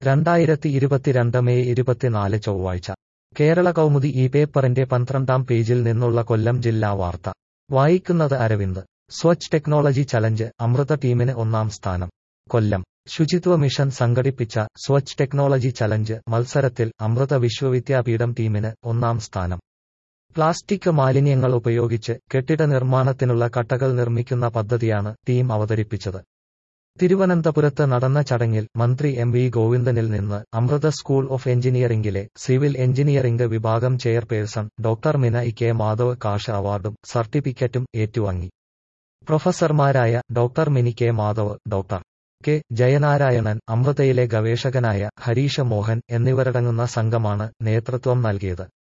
രണ്ടായിരത്തി ഇരുപത്തിരണ്ട് മെയ് ഇരുപത്തിനാല് ചൊവ്വാഴ്ച കേരള കൗമുദി ഈ പേപ്പറിന്റെ പന്ത്രണ്ടാം പേജിൽ നിന്നുള്ള കൊല്ലം ജില്ലാ വാർത്ത വായിക്കുന്നത് അരവിന്ദ് സ്വച്ഛ് ടെക്നോളജി ചലഞ്ച് അമൃത ടീമിന് ഒന്നാം സ്ഥാനം കൊല്ലം ശുചിത്വ മിഷൻ സംഘടിപ്പിച്ച സ്വച്ഛ് ടെക്നോളജി ചലഞ്ച് മത്സരത്തിൽ അമൃത വിശ്വവിദ്യാപീഠം ടീമിന് ഒന്നാം സ്ഥാനം പ്ലാസ്റ്റിക് മാലിന്യങ്ങൾ ഉപയോഗിച്ച് കെട്ടിട നിർമ്മാണത്തിനുള്ള കട്ടകൾ നിർമ്മിക്കുന്ന പദ്ധതിയാണ് ടീം അവതരിപ്പിച്ചത് തിരുവനന്തപുരത്ത് നടന്ന ചടങ്ങിൽ മന്ത്രി എം വി ഗോവിന്ദനിൽ നിന്ന് അമൃത സ്കൂൾ ഓഫ് എഞ്ചിനീയറിംഗിലെ സിവിൽ എഞ്ചിനീയറിംഗ് വിഭാഗം chairperson doctor Mina E K Madhav cash അവാർഡും സർട്ടിഫിക്കറ്റും ഏറ്റുവാങ്ങി പ്രൊഫസർമാരായ doctor Mini K Madhav doctor K Jayanarayanan അമൃതയിലെ ഗവേഷകനായ ഹരീഷ മോഹൻ എന്നിവരടങ്ങുന്ന സംഘമാണ് നേതൃത്വം നൽകിയത്